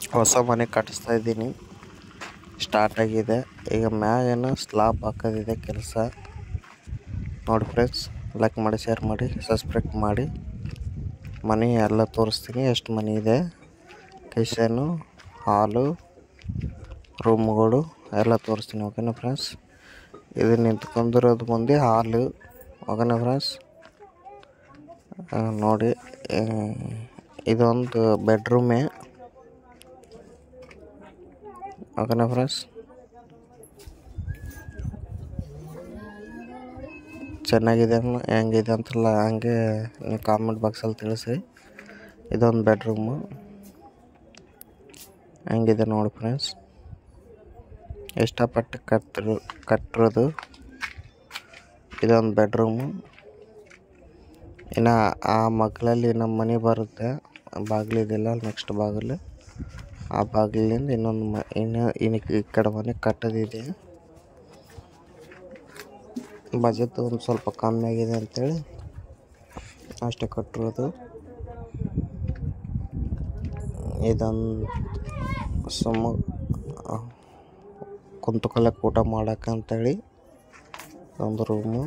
ಹೊಸ ಮನೆ ಕಟ್ಟಿಸ್ತಾ ಇದ್ದೀನಿ ಸ್ಟಾರ್ಟ್ ಆಗಿದೆ ಈಗ ಮ್ಯಾಗೇನು ಸ್ಲಾಬ್ ಹಾಕೋದಿದೆ ಕೆಲಸ ನೋಡಿ ಫ್ರೆಂಡ್ಸ್ ಲೈಕ್ ಮಾಡಿ ಶೇರ್ ಮಾಡಿ ಸಬ್ಸ್ಕ್ರೈಬ್ ಮಾಡಿ ಮನೆ ಎಲ್ಲ ತೋರಿಸ್ತೀನಿ ಎಷ್ಟು ಮನೆ ಇದೆ ಕಿಚನು ಹಾಲು ರೂಮ್ಗಳು ಎಲ್ಲ ತೋರಿಸ್ತೀನಿ ಓಕೆನಾ ಫ್ರೆಂಡ್ಸ್ ಇದು ನಿಂತ್ಕೊಂಡಿರೋದು ಮುಂದೆ ಹಾಲು ಓಕೆನಾ ಫ್ರೆಂಡ್ಸ್ ಆ, ನೋಡಿ ಆ, ಇದೊಂದು ಬೆಡ್ರೂಮೇ ಓಕೆನಾ ಫ್ರೆಂಡ್ಸ್ ಚೆನ್ನಾಗಿದೆ ಅನ್ನು ಹೆಂಗಿದೆ ಅಂತಲ್ಲ ಹಂಗೆ ನೀವು ಕಾಮೆಂಟ್ ಬಾಕ್ಸಲ್ಲಿ ತಿಳಿಸಿ ಇದೊಂದು ಬೆಡ್ರೂಮು ಹೆಂಗಿದೆ ನೋಡಿ ಫ್ರೆಂಡ್ಸ್ ಇಷ್ಟಪಟ್ಟು ಕಟ್ಟಿರು ಕಟ್ಟಿರೋದು ಇದೊಂದು ಬೆಡ್ರೂಮು ಇನ್ನು ಆ ಮಗ್ಲಲ್ಲಿ ನಮ್ಮ ಮನೆ ಬರುತ್ತೆ ಬಾಗಿಲಿದೆಲ್ಲ ನೆಕ್ಸ್ಟ್ ಬಾಗಿಲು ಆ ಬಾಗಿಲಿಂದ ಇನ್ನೊಂದು ಮ ಇನ್ನು ಇನ್ನು ಈ ಕಡೆ ಮನೆ ಕಟ್ಟೋದಿದೆ ಬಜೆಟ್ ಒಂದು ಸ್ವಲ್ಪ ಕಮ್ಮಿ ಆಗಿದೆ ಅಂತೇಳಿ ಅಷ್ಟೇ ಕಟ್ಟಿರೋದು ಇದೊಂದು ಸುಮ್ಮ ಕುಂತ್ಕೊಳ್ಳೋಕೆ ಊಟ ಮಾಡೋಕೆ ಅಂತೇಳಿ ಒಂದು ರೂಮು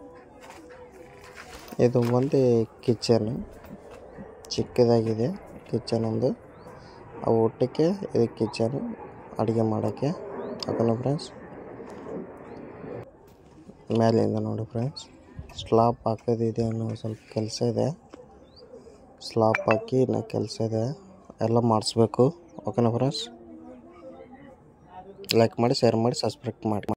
ಇದು ಒಂದು ಕಿಚನು ಚಿಕ್ಕದಾಗಿದೆ ಕಿಚನ್ ಒಂದು ಆ ಊಟಕ್ಕೆ ಇದು ಕಿಚನ್ ಅಡುಗೆ ಮಾಡೋಕ್ಕೆ ಓಕೆನಾ ಫ್ರೆಂಡ್ಸ್ ಮೇಲಿಂದ ನೋಡಿ ಫ್ರೆಂಡ್ಸ್ ಸ್ಲಾಬ್ ಹಾಕೋದಿದೆ ಅನ್ನೋ ಸ್ವಲ್ಪ ಕೆಲಸ ಇದೆ ಸ್ಲಾಬ್ ಹಾಕಿ ಇನ್ನೂ ಕೆಲಸ ಇದೆ ಎಲ್ಲ ಮಾಡಿಸ್ಬೇಕು ಓಕೆನಾ ಫ್ರೆಂಡ್ಸ್ ಲೈಕ್ ಮಾಡಿ ಶೇರ್ ಮಾಡಿ ಸಬ್ಸ್ಕ್ರೈಬ್ ಮಾಡಿ